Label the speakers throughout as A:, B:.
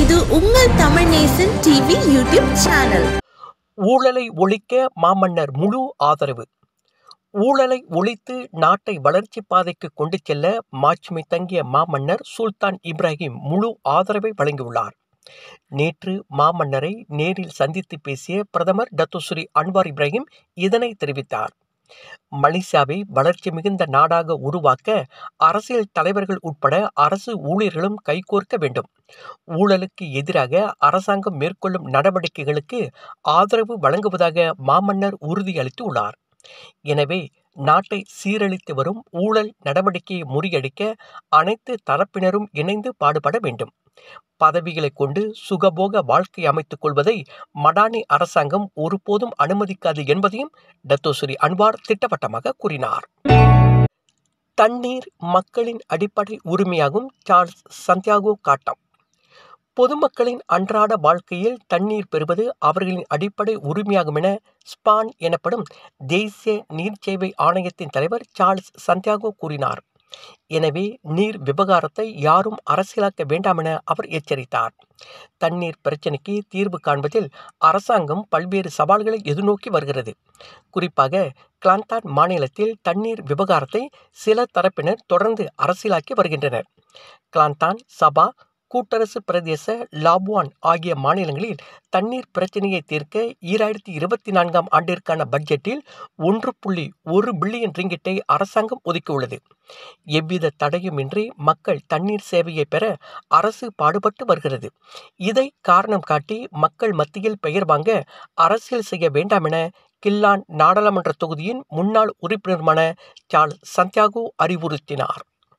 A: இது உங்கள் Tamil Nesan TV YouTube channel
B: ஊழலை ஒழிக்க மாமன்னர் முழு ஆதரவு ஊழலை ஒழித்து நாட்டை வளர்ச்சி பாதைக்கு கொண்டு செல்ல மாட்சிமை தங்கிய மாமன்னர் சுல்தான் இப்ராஹிம் முழு ஆதரவை வழங்கியுள்ளார் நேற்று மாமன்னரை நேரில் சந்தித்து பேசிய பிரதமர் டத்துஸ்ரீ அன்வார் இப்ராஹிம் இதனை தெரிவித்தார் மலேசியாவை வளர்ச்சி மிகுந்த நாடாக உருவாக்க அரசியல் தலைவர்கள் உட்பட அரசு ஊழியர்களும் கைகோர்க்க வேண்டும் ஊழலுக்கு எதிராக அரசாங்கம் மேற்கொள்ளும் நடவடிக்கைகளுக்கு ஆதரவு வழங்குவதாக மாமன்னர் உறுதியளித்துள்ளார் எனவே நாட்டை சீரழித்து வரும் ஊழல் நடவடிக்கையை முறியடிக்க அனைத்து தரப்பினரும் இணைந்து பாடுபட வேண்டும் பதவிகளை கொண்டு சுகபோக வாழ்க்கை அமைத்துக் கொள்வதை மடானி அரசாங்கம் ஒருபோதும் அனுமதிக்காது என்பதையும் டத்தோஸ்ரீ அன்வார் திட்டவட்டமாக கூறினார் தண்ணீர் மக்களின் அடிப்படை உரிமையாகும் சார்ல்ஸ் சந்தியாகோ காட்டம் பொதுமக்களின் அன்றாட வாழ்க்கையில் தண்ணீர் பெறுவது அவர்களின் அடிப்படை உரிமையாகும் என ஸ்பான் எனப்படும் தேசிய நீர் சேவை ஆணையத்தின் தலைவர் சார்ல்ஸ் சந்தியாகோ கூறினார் எனவே நீர் விவகாரத்தை யாரும் அரசியலாக்க வேண்டாம் என அவர் எச்சரித்தார் தண்ணீர் பிரச்சினைக்கு தீர்வு காண்பதில் அரசாங்கம் பல்வேறு சவால்களை எதிர்நோக்கி வருகிறது குறிப்பாக கிளாந்தான் மாநிலத்தில் தண்ணீர் விவகாரத்தை சில தரப்பினர் தொடர்ந்து அரசியலாக்கி வருகின்றனர் கிளாந்தான் சபா கூட்டரசு பிரதேச லாபுவான் ஆகிய மாநிலங்களில் தண்ணீர் பிரச்சனையை தீர்க்க ஈராயிரத்தி இருபத்தி நான்காம் ஆண்டிற்கான பட்ஜெட்டில் ஒன்று புள்ளி ஒரு பில்லியன் ரிங்கிட்டை அரசாங்கம் ஒதுக்கியுள்ளது எவ்வித தடையுமின்றி மக்கள் தண்ணீர் சேவையை பெற அரசு பாடுபட்டு வருகிறது இதை காரணம் காட்டி மக்கள் மத்தியில் பெயர் வாங்க அரசியல் செய்ய வேண்டாம் என கில்லான் நாடாளுமன்ற தொகுதியின் முன்னாள் உறுப்பினருமான சார்ல்ஸ் சந்தியாகோ அறிவுறுத்தினார்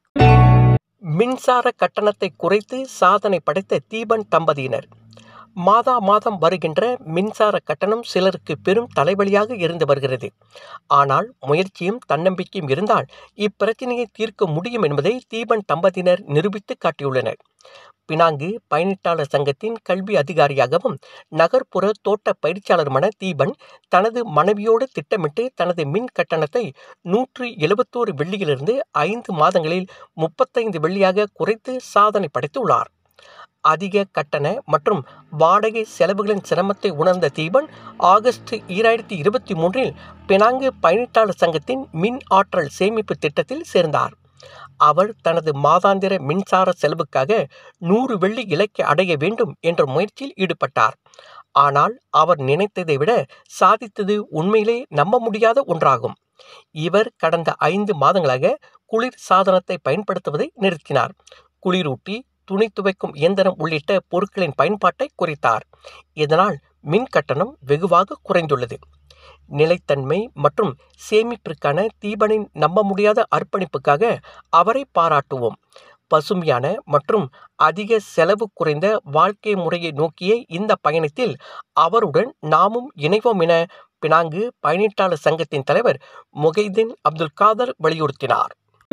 B: மின்சார கட்டணத்தை குறைத்து சாதனை படைத்த தீபன் தம்பதியினர் மாதா மாதம் வருகின்ற மின்சார கட்டணம் சிலருக்கு பெரும் தலைவலியாக இருந்து வருகிறது ஆனால் முயற்சியும் தன்னம்பிக்கையும் இருந்தால் இப்பிரச்சனையை தீர்க்க முடியும் என்பதை தீபன் தம்பதியினர் நிரூபித்து காட்டியுள்ளனர் பினாங்கு பயணிட்டாளர் சங்கத்தின் கல்வி அதிகாரியாகவும் நகர்ப்புற தோட்ட பயிற்சியாளருமான தீபன் தனது மனைவியோடு திட்டமிட்டு தனது மின் கட்டணத்தை நூற்று எழுபத்தோரு வெள்ளியிலிருந்து ஐந்து மாதங்களில் முப்பத்தைந்து வெள்ளியாக குறைத்து சாதனை படைத்துள்ளார் அதிக கட்டண மற்றும் வாடகை செலவுகளின் சிரமத்தை உணர்ந்த தீபன் ஆகஸ்ட் ஈராயிரத்தி இருபத்தி மூன்றில் பினாங்கு பயணிட்டாளர் சங்கத்தின் மின் ஆற்றல் சேமிப்பு திட்டத்தில் சேர்ந்தார் அவர் தனது மாதாந்திர மின்சார செலவுக்காக நூறு வெள்ளி இலக்கை அடைய வேண்டும் என்ற முயற்சியில் ஈடுபட்டார் ஆனால் அவர் நினைத்ததை விட சாதித்தது உண்மையிலே நம்ப முடியாத ஒன்றாகும் இவர் கடந்த ஐந்து மாதங்களாக குளிர் சாதனத்தை பயன்படுத்துவதை நிறுத்தினார் குளிரூட்டி துணி துவைக்கும் இயந்திரம் உள்ளிட்ட பொருட்களின் பயன்பாட்டை குறைத்தார் இதனால் மின் கட்டணம் வெகுவாக குறைந்துள்ளது நிலைத்தன்மை மற்றும் சேமிப்பிற்கான தீபனின் நம்ப முடியாத அர்ப்பணிப்புக்காக அவரை பாராட்டுவோம் பசுமையான மற்றும் அதிக செலவு குறைந்த வாழ்க்கை முறையை நோக்கிய இந்த பயணத்தில் அவருடன் நாமும் இணைவோம் என பினாங்கு பயணீட்டாளர் சங்கத்தின் தலைவர் முகைதீன் அப்துல் காதர் வலியுறுத்தினார்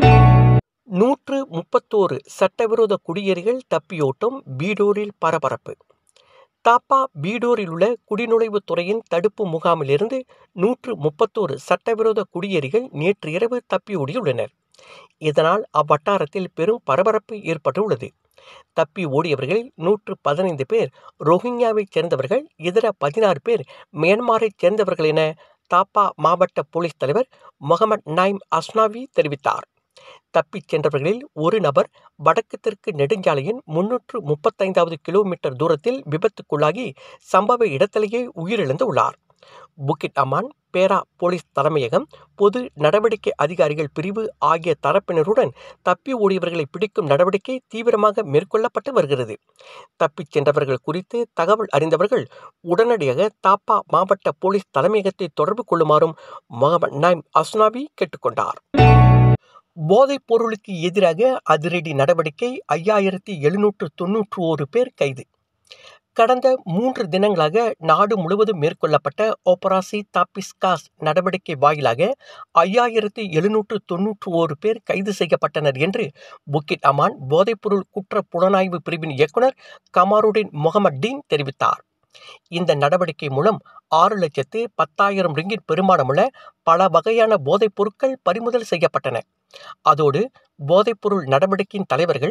B: நூற்று முப்பத்தோரு சட்டவிரோத குடியேறிகள் தப்பியோட்டம் பீடோரில் பரபரப்பு தாப்பா பீடோரில் உள்ள குடிநுழைவுத் துறையின் தடுப்பு முகாமிலிருந்து நூற்று முப்பத்தோரு சட்டவிரோத குடியேறிகள் நேற்று இரவு தப்பியோடியுள்ளனர் இதனால் அவ்வட்டாரத்தில் பெரும் பரபரப்பு ஏற்பட்டுள்ளது தப்பி ஓடியவர்களில் நூற்று பதினைந்து பேர் ரோஹிங்யாவைச் சேர்ந்தவர்கள் இதர பதினாறு பேர் மியான்மரைச் சேர்ந்தவர்கள் என தாப்பா மாவட்ட போலீஸ் தலைவர் முகமது நாயிம் அஸ்னாவி தெரிவித்தார் தப்பிச் சென்றவர்களில் ஒரு நபர் வடக்கு தெற்கு நெடுஞ்சாலையின் முன்னூற்று முப்பத்தைந்தாவது கிலோமீட்டர் தூரத்தில் விபத்துக்குள்ளாகி சம்பவ இடத்திலேயே உயிரிழந்து உள்ளார் புக்கிட் அமான் பேரா போலீஸ் தலைமையகம் பொது நடவடிக்கை அதிகாரிகள் பிரிவு ஆகிய தரப்பினருடன் தப்பி ஓடியவர்களை பிடிக்கும் நடவடிக்கை தீவிரமாக மேற்கொள்ளப்பட்டு வருகிறது தப்பிச் சென்றவர்கள் குறித்து தகவல் அறிந்தவர்கள் உடனடியாக தாப்பா மாவட்ட போலீஸ் தலைமையகத்தை தொடர்பு கொள்ளுமாறும் முகமது நாயிம் அஸ்னாவி கேட்டுக்கொண்டார் போதைப் பொருளுக்கு எதிராக அதிரடி நடவடிக்கை ஐயாயிரத்தி எழுநூற்று தொன்னூற்று ஓரு பேர் கைது கடந்த மூன்று தினங்களாக நாடு முழுவதும் மேற்கொள்ளப்பட்ட ஆபராசி தாபிஸ்காஸ் நடவடிக்கை வாயிலாக ஐயாயிரத்தி எழுநூற்று தொன்னூற்று ஓரு பேர் கைது செய்யப்பட்டனர் என்று புக்கிட் அமான் போதைப்பொருள் குற்ற புலனாய்வு பிரிவின் இயக்குனர் கமாருடின் முகமது டீன் தெரிவித்தார் இந்த நடவடிக்கை மூலம் ஆறு லட்சத்து பத்தாயிரம் ரிங்கிட் பெருமானமுள்ள பல வகையான போதைப் பொருட்கள் பறிமுதல் செய்யப்பட்டன அதோடு போதைப்பொருள் நடவடிக்கையின் தலைவர்கள்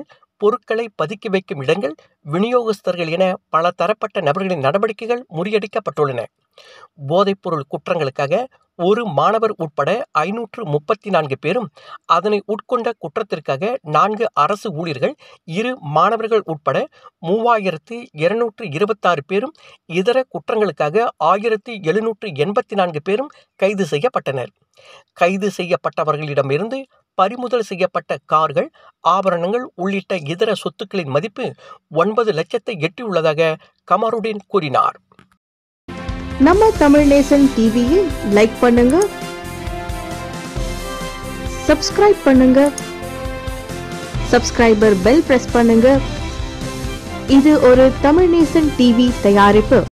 B: பொருட்களை பதுக்கி வைக்கும் இடங்கள் விநியோகஸ்தர்கள் என பல தரப்பட்ட நபர்களின் நடவடிக்கைகள் முறியடிக்கப்பட்டுள்ளன போதைப்பொருள் குற்றங்களுக்காக ஒரு மாணவர் உட்பட ஐநூற்று முப்பத்தி நான்கு பேரும் அதனை உட்கொண்ட குற்றத்திற்காக நான்கு அரசு ஊழியர்கள் இரு மாணவர்கள் உட்பட மூவாயிரத்து இருநூற்று இருபத்தாறு பேரும் இதர குற்றங்களுக்காக ஆயிரத்தி எழுநூற்று எண்பத்தி நான்கு பேரும் கைது செய்யப்பட்டனர் கைது செய்யப்பட்டவர்களிடமிருந்து பறிமுதல் செய்யப்பட்ட கார்கள் ஆபரணங்கள் உள்ளிட்ட இதர சொத்துக்களின் மதிப்பு ஒன்பது லட்சத்தை எட்டியுள்ளதாக கமருடீன் கூறினார்
A: நம்ம தமிழ் நேசன் டிவியில் லைக் பண்ணுங்க சப்ஸ்கிரைப் பண்ணுங்க சப்ஸ்கிரைபர் பெல் பிரஸ் பண்ணுங்க இது ஒரு தமிழ் நேசன் டிவி தயாரிப்பு